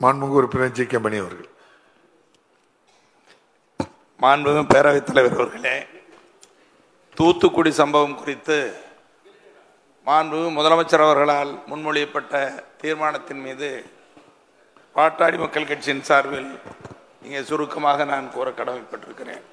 மாண்புமிகு உறுப்பினர் G K மணி அவர்கள் மாண்புமிகு பேரவைத் தலைவர் அவர்களே தூத்துக்குடி சம்பவம் குறித்து மாண்புமிகு முதலமைச்சர் அவர்களால் முன்மொழியப்பட்ட தீர்மானத்தின் மீது பாட்டாளி மக்கள் கட்சியின் சார்பில் இங்கே சுருக்கமாக நான் கூற கடமைப்பட்டிருக்கிறேன்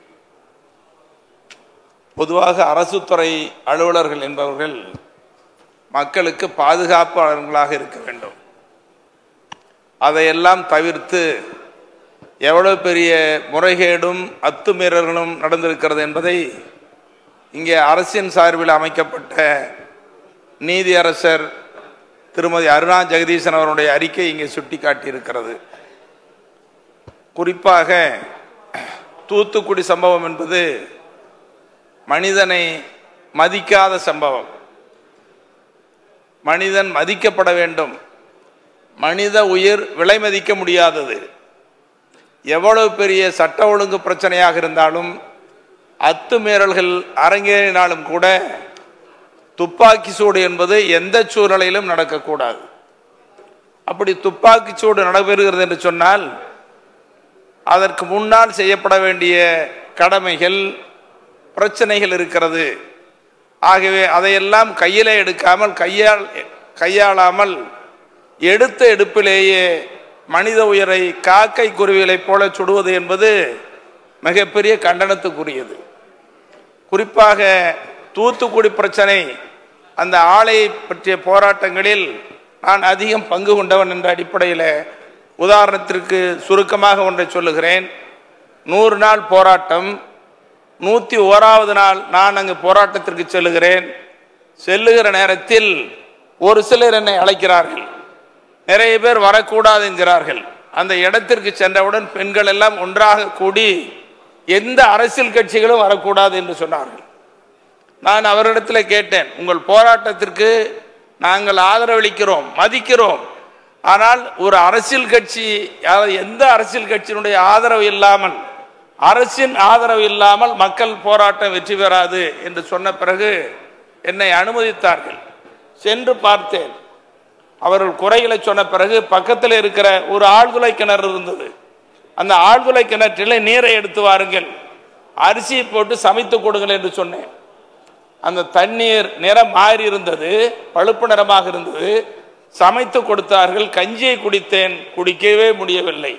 பொதுவாக அரசு துறை அலுவலர்கள் என்பவர்கள் மக்களுக்கு பாதுகாப்பாளர்களாக இருக்க வேண்டும் அதையெல்லாம் தவிர்த்து எவ்வளவு பெரிய முறைகேடும் அத்துமீறல்களும் நடந்திருக்கிறது என்பதை இங்கே அரசின் சார்பில் அமைக்கப்பட்ட நீதியரசர் திருமதி அருணா ஜெகதீசன் அவருடைய அறிக்கை இங்கே சுட்டிக்காட்டியிருக்கிறது குறிப்பாக தூத்துக்குடி சம்பவம் என்பது மனிதனை மதிக்காத சம்பவம் மனிதன் மதிக்கப்பட வேண்டும் மனித உயிர் விலை மதிக்க முடியாதது எவ்வளவு பெரிய சட்ட ஒழுங்கு பிரச்சனையாக இருந்தாலும் அத்துமீறல்கள் அரங்கேறினாலும் கூட துப்பாக்கி சூடு என்பது எந்த சூழ்நிலையிலும் நடக்கக்கூடாது அப்படி துப்பாக்கி சூடு நடைபெறுகிறது என்று சொன்னால் அதற்கு முன்னால் செய்யப்பட வேண்டிய கடமைகள் பிரச்சனைகள் இருக்கிறது ஆகவே அதையெல்லாம் கையிலே எடுக்காமல் கையால் கையாளாமல் எடுத்த எடுப்பிலேயே மனித உயிரை காக்கை குருவிகளைப் போல சுடுவது என்பது மிகப்பெரிய கண்டனத்துக்குரியது குறிப்பாக தூத்துக்குடி பிரச்சனை அந்த ஆலையை பற்றிய போராட்டங்களில் நான் அதிகம் பங்கு கொண்டவன் என்ற அடிப்படையில் உதாரணத்திற்கு சுருக்கமாக ஒன்றை சொல்லுகிறேன் நூறு நாள் போராட்டம் நூற்றி ஓராவது நாள் நான் அங்கு போராட்டத்திற்கு செல்லுகிறேன் செல்லுகிற நேரத்தில் ஒரு சிலர் என்னை அழைக்கிறார்கள் நிறைய பேர் வரக்கூடாது என்கிறார்கள் அந்த இடத்திற்கு சென்றவுடன் பெண்கள் எல்லாம் ஒன்றாக கூடி எந்த அரசியல் கட்சிகளும் வரக்கூடாது என்று சொன்னார்கள் நான் அவரிடத்தில் கேட்டேன் உங்கள் போராட்டத்திற்கு நாங்கள் ஆதரவளிக்கிறோம் மதிக்கிறோம் ஆனால் ஒரு அரசியல் கட்சி அதாவது எந்த அரசியல் கட்சியினுடைய ஆதரவு இல்லாமல் அரசின் ஆதரவு இல்லாமல் மக்கள் போராட்டம் வெற்றி பெறாது என்று சொன்ன பிறகு என்னை அனுமதித்தார்கள் சென்று பார்த்தேன் அவர்கள் குறைகளை சொன்ன பிறகு பக்கத்தில் இருக்கிற ஒரு ஆழ்துளை கிணறு இருந்தது அந்த ஆழ்துளை கிணற்றில் நீரை எடுத்து வாருங்கள் அரிசியை போட்டு சமைத்து கொடுங்கள் என்று சொன்னேன் அந்த தண்ணீர் நிறம் மாறி இருந்தது பழுப்பு நிறமாக இருந்தது சமைத்து கொடுத்தார்கள் கஞ்சியை குடித்தேன் குடிக்கவே முடியவில்லை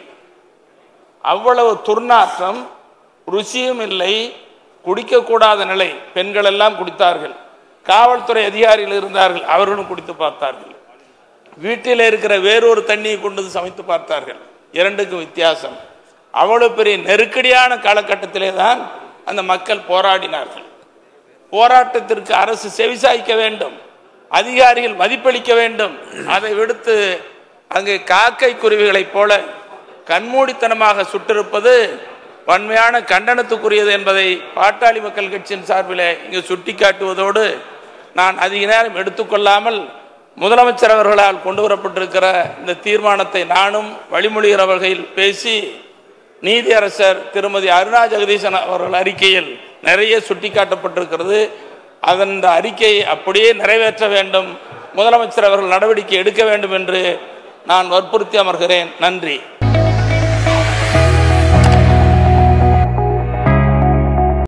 அவ்வளவு துர்நாற்றம் ருசியும் இல்லை குடிக்கக்கூடாத நிலை பெண்கள் எல்லாம் குடித்தார்கள் காவல்துறை அதிகாரிகள் இருந்தார்கள் அவர்களும் குடித்து பார்த்தார்கள் வீட்டில் இருக்கிற வேறொரு தண்ணியை கொண்டு வந்து சமைத்து பார்த்தார்கள் இரண்டுக்கும் வித்தியாசம் அவ்வளவு பெரிய நெருக்கடியான காலகட்டத்திலே தான் அந்த மக்கள் போராடினார்கள் போராட்டத்திற்கு அரசு செவிசாய்க்க வேண்டும் அதிகாரிகள் மதிப்பளிக்க வேண்டும் அதை விடுத்து அங்கு காக்கை குருவிகளைப் போல கண்மூடித்தனமாக சுட்டிருப்பது வன்மையான கண்டனத்துக்குரியது என்பதை பாட்டாளி மக்கள் கட்சியின் சார்பில் இங்கு சுட்டிக்காட்டுவதோடு நான் அதிக நேரம் எடுத்துக்கொள்ளாமல் முதலமைச்சர் அவர்களால் கொண்டு வரப்பட்டிருக்கிற இந்த தீர்மானத்தை நானும் வழிமொழிகிற வகையில் பேசி நீதியரசர் திருமதி அருணா ஜெகதீசன் அவர்கள் அறிக்கையில் நிறைய சுட்டிக்காட்டப்பட்டிருக்கிறது அதன் இந்த அறிக்கையை அப்படியே நிறைவேற்ற வேண்டும் முதலமைச்சர் அவர்கள் நடவடிக்கை எடுக்க வேண்டும் என்று நான் வற்புறுத்தி அமர்கிறேன் நன்றி